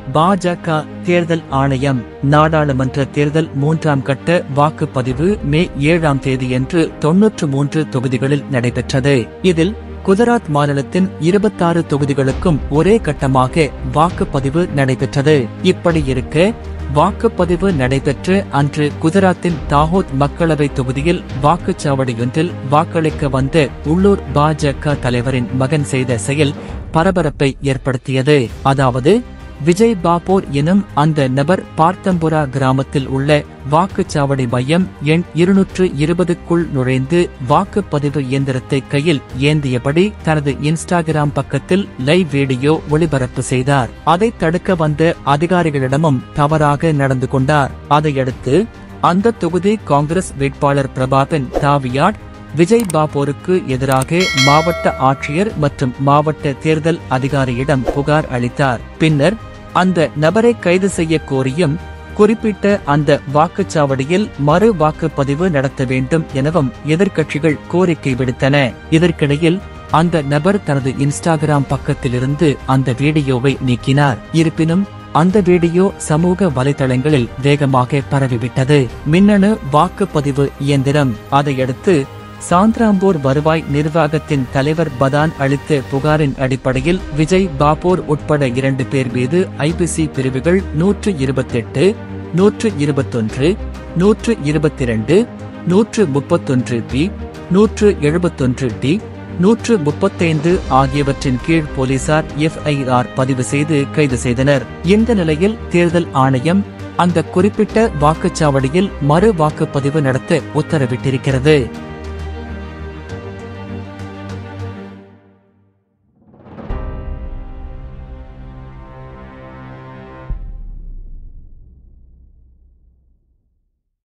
பாஜக தேர்தல் ஆணையம் நாடாளுமன்ற தேர்தல் மூன்றாம் கட்ட வாக்குப்பதிவு மே ஏழாம் தேதியன்று தொன்னூற்று மூன்று தொகுதிகளில் நடைபெற்றது இதில் குஜராத் மாநிலத்தின் இருபத்தாறு தொகுதிகளுக்கும் ஒரே கட்டமாக வாக்குப்பதிவு நடைபெற்றது இப்படி இருக்க வாக்குப்பதிவு நடைபெற்று அன்று குஜராத்தின் தாகோத் மக்களவை தொகுதியில் வாக்குச்சாவடியொன்றில் வாக்களிக்க வந்த உள்ளூர் பாஜக தலைவரின் மகன் செய்த செயல் பரபரப்பை ஏற்படுத்தியது அதாவது விஜய் பாபோர் எனும் அந்த நபர் பார்த்தம்புரா கிராமத்தில் உள்ள வாக்குச்சாவடி மையம் எண் இருநூற்று இருபதுக்குள் நுழைந்து வாக்குப்பதிவு இயந்திரத்தை கையில் ஏந்தியபடி தனது இன்ஸ்டாகிராம் பக்கத்தில் லைவ் வீடியோ ஒளிபரப்பு செய்தார் அதை தடுக்க வந்த அதிகாரிகளிடமும் தவறாக நடந்து கொண்டார் அதையடுத்து அந்த தொகுதி காங்கிரஸ் வேட்பாளர் பிரபாகன் தாவியாட் விஜய் பாபோருக்கு எதிராக மாவட்ட ஆட்சியர் மற்றும் மாவட்ட தேர்தல் அதிகாரியிடம் புகார் அளித்தார் பின்னர் அந்த நபரை கைது செய்ய கோரியும் குறிப்பிட்ட அந்த வாக்குச்சாவடியில் மறு வாக்குப்பதிவு நடத்த வேண்டும் எனவும் எதிர்க்கட்சிகள் கோரிக்கை விடுத்தன இதற்கிடையில் அந்த நபர் தனது இன்ஸ்டாகிராம் பக்கத்திலிருந்து அந்த வீடியோவை நீக்கினார் இருப்பினும் அந்த வீடியோ சமூக வலைதளங்களில் வேகமாக பரவிவிட்டது மின்னணு வாக்குப்பதிவு இயந்திரம் அதையடுத்து சாந்த்ராம்பூர் வருவாய் நிர்வாகத்தின் தலைவர் பதான் அளித்த புகாரின் அடிப்படையில் விஜய் பாபோர் உட்பட இரண்டு பேர் மீது ஐபிசி பிரிவுகள் நூற்று இருபத்தெட்டு நூற்று இருபத்தொன்று நூற்று இருபத்திரண்டு நூற்று முப்பத்தொன்று பி நூற்று எழுபத்தொன்று டி நூற்று முப்பத்தைந்து ஆகியவற்றின் கீழ் போலீசார் எஃப்ஐஆர் பதிவு செய்து கைது செய்தனர் இந்த நிலையில் தேர்தல் ஆணையம் அந்த குறிப்பிட்ட வாக்குச்சாவடியில் மறு வாக்குப்பதிவு நடத்த உத்தரவிட்டிருக்கிறது